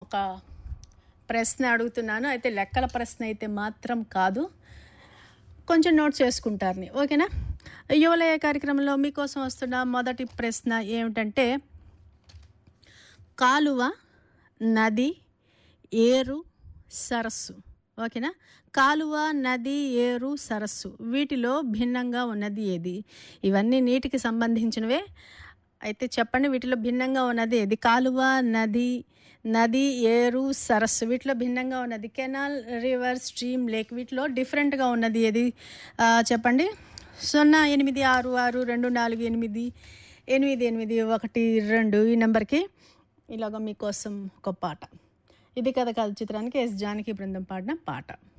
ఒక ప్రశ్న అడుగుతున్నాను అయితే లెక్కల ప్రశ్న అయితే మాత్రం కాదు కొంచెం నోట్ చేసుకుంటారని ఓకేనా యువలయ కార్యక్రమంలో మీకోసం వస్తున్న మొదటి ప్రశ్న ఏమిటంటే కాలువ నది ఏరు సరస్సు ఓకేనా కాలువ నది ఏరు సరస్సు వీటిలో భిన్నంగా ఉన్నది ఏది ఇవన్నీ నీటికి సంబంధించినవే అయితే చెప్పండి వీటిలో భిన్నంగా ఉన్నది ఏది కాలువ నది నది ఏరు సరస్సు వీటిలో భిన్నంగా ఉన్నది కెనాల్ రివర్ స్ట్రీమ్ లేక్ వీటిలో డిఫరెంట్గా ఉన్నది ఏది ఆ, చెప్పండి సున్నా ఎనిమిది ఆరు ఆరు రెండు నాలుగు ఎనిమిది ఎనిమిది ఎనిమిది ఒకటి రెండు ఈ నెంబర్కి ఇలాగ మీకోసం ఒక పాట ఇది కథ కాదు చిత్రానికి ఎస్ జానకి బృందం పాడిన పాట